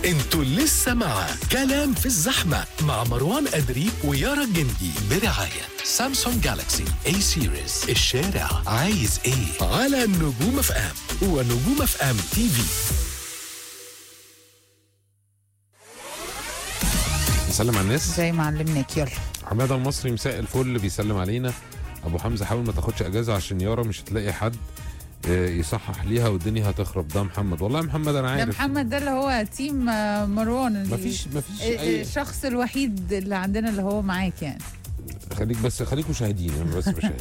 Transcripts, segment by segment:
انتوا لسه مع كلام في الزحمة مع مروان أدري ويارا الجندي برعاية سامسونج جالاكسي اي سيريز الشارع عايز ايه على نجوم اف ام ونجوم اف ام تي في نسلم على الناس زي ما علمناك يلا حماده المصري مساء الفل بيسلم علينا ابو حمزه حاول ما تاخدش اجازه عشان يارا مش هتلاقي حد آه، يصحح ليها والدنيا هتخرب ده محمد والله يا محمد انا ده عارف محمد ده اللي هو تيم آه، مروان ال- مفيش مفيش ال- اي الشخص الوحيد اللي عندنا اللي هو معاك يعني خليك بس خليك مشاهدين انا بس بشاهدكم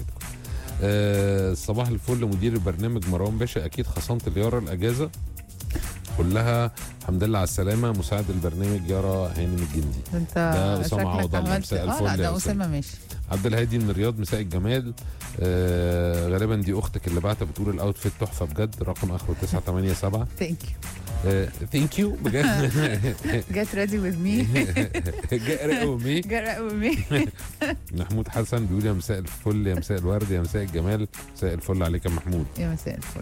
آه صباح الفل مدير البرنامج مروان باشا اكيد خصمت ليارا الاجازه كلها الحمد لله على السلامه مساعد البرنامج يارا هانم الجندي ده انت ده أسامة شكلك عوض الله. عملت مساء اه الفل لا يا ده أسامة. اسامه ماشي عبد الهادي من الرياض مساء الجمال آه غالبا دي اختك اللي بعتها بتقول الاوتفيت تحفه بجد رقم اخره 987 ثانك يو ثانك يو بجد جيت ريدي وذ مي جاء مي جرأ مي محمود حسن بيقول يا مساء الفل يا مساء الورد يا مساء الجمال مساء الفل عليك يا محمود يا مساء الفل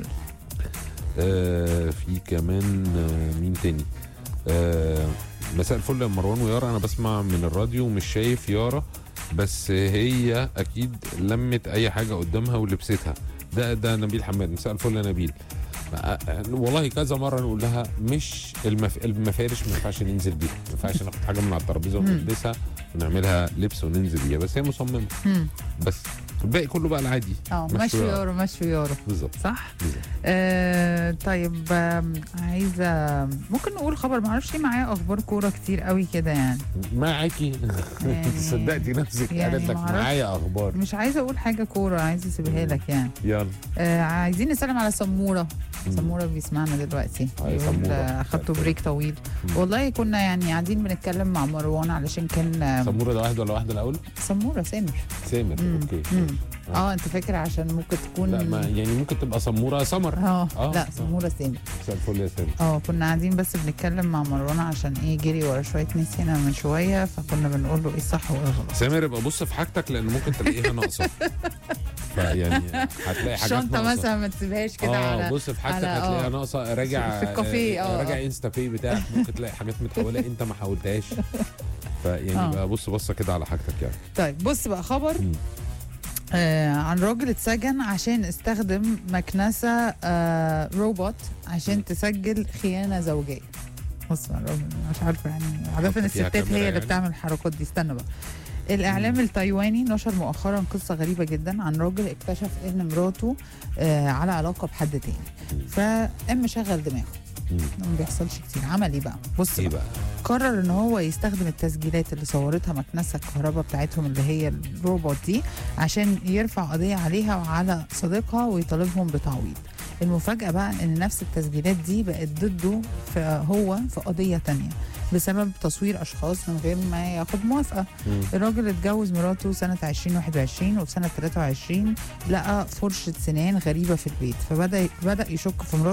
آه في كمان آه مين تاني آه مساء الفل يا مروان ويارا انا بسمع من الراديو ومش شايف يارا بس هي اكيد لمت اي حاجه قدامها ولبستها ده ده نبيل حماد مساء الفل يا نبيل آه، آه، والله كذا مره نقول لها مش المف... المفارش ما ينفعش ننزل بيها ما ينفعش ناخد حاجه من على الترابيزه ونلبسها ونعملها لبس وننزل بيها بس هي مصممه مم. بس الباقي كله بقى العادي اه مشوا مشوا يارا. يورو مشوا يورو بالظبط صح بالظبط. آه طيب آم، عايزه ممكن نقول خبر معرفش ليه معايا اخبار كوره كتير قوي كده يعني معاكي يعني- صدقتي نفسك يعني قالت لك معرفش. معايا اخبار مش عايزه اقول حاجه كوره عايزه اسيبها لك يعني يلا آه عايزين نسلم على سموره مم. سموره بيسمعنا دلوقتي هاي يقول سمورة. آه، اخدتوا بريك طويل مم. والله كنا يعني قاعدين بنتكلم مع مروان علشان كان آه، سموره ده واحد ولا واحده الاول؟ سموره سامر سامر مم. اوكي مم. آه. اه انت فاكر عشان ممكن تكون لا ما يعني ممكن تبقى سموره سمر اه آه. لا آه. سموره سامر مساء الفل يا سامر اه كنا قاعدين بس بنتكلم مع مروان عشان ايه جري ورا شويه ناس هنا من شويه فكنا بنقول له ايه الصح وايه الغلط سامر يبقى بص في حاجتك لان ممكن تلاقيها ناقصه فيعني هتلاقي حاجات الشنطه ناقصة. مثلا ما تسيبهاش كده اه على بص في حاجتك على- آه. هتلاقيها ناقصه راجع في الكافيه، آه، راجع آه. انستا باي بتاعك ممكن تلاقي حاجات متحوله انت ما حاولتهاش فيعني آه. بقى بص بصه كده على حاجتك يعني طيب بص بقى خبر مم. آه عن راجل اتسجن عشان استخدم مكنسة آه روبوت عشان تسجل خيانة زوجية بص بقى الراجل مش عارفة يعني عادة حط فيها الستات كاميرا هي اللي يعني؟ بتعمل الحركات دي استنى بقى الإعلام التايواني نشر مؤخرا قصة غريبة جدا عن راجل اكتشف إن مراته آه على علاقة بحد تاني فقام مشغل دماغه مم. ده ما بيحصلش كتير عمل ايه بقى بص ايه بقى. بقى؟ قرر ان هو يستخدم التسجيلات اللي صورتها مكنسه الكهرباء بتاعتهم اللي هي الروبوت دي عشان يرفع قضيه عليها وعلى صديقها ويطالبهم بتعويض المفاجاه بقى ان نفس التسجيلات دي بقت ضده في هو في قضيه تانية بسبب تصوير اشخاص من غير ما ياخد موافقه مم. الراجل اتجوز مراته سنة 2021 وفي سنة 23 لقى فرشة سنان غريبة في البيت فبدأ بدأ يشك في مراته